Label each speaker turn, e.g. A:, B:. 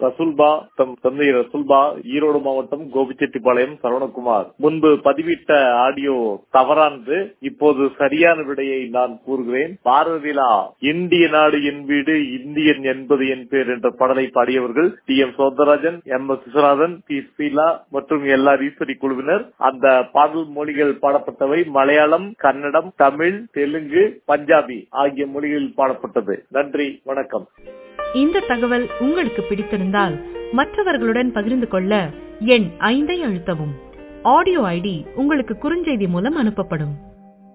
A: ரசூல்பா தம் தந்தை ரசூல்பா ஈரோடு மாவட்டம் கோபிச்செட்டிப்பாளையம் சரவணகுமார் முன்பு பதிவிட்ட ஆடியோ தவறானது இப்போது சரியான விடையை நான் கூறுகிறேன் பாரதிலா இந்திய நாடு என் வீடு இந்தியன் என்பது என் பேர் என்ற பாடலை பாடியவர்கள் T M Soundararajan M S Viswanathan P Sreela மற்றும் எல்லார் ஈஸ்வரி குழுவினர் அந்த பாடல் மொழிகள் பாடப்பட்டவை மலையாளம் கன்னடம் தமிழ் தெலுங்கு பஞ்சாபி ஆகிய மொழிகளில் பாடப்பட்டது நன்றி வணக்கம்
B: இந்த தகவல் உங்களுக்கு பிடித்திருந்தால் மற்றவர்களுடன் பகிர்ந்து கொள்ள எண் ஐந்தை அழுத்தவும் ஆடியோ ஐடி உங்களுக்கு குறுஞ்செய்தி மூலம் அனுப்பப்படும்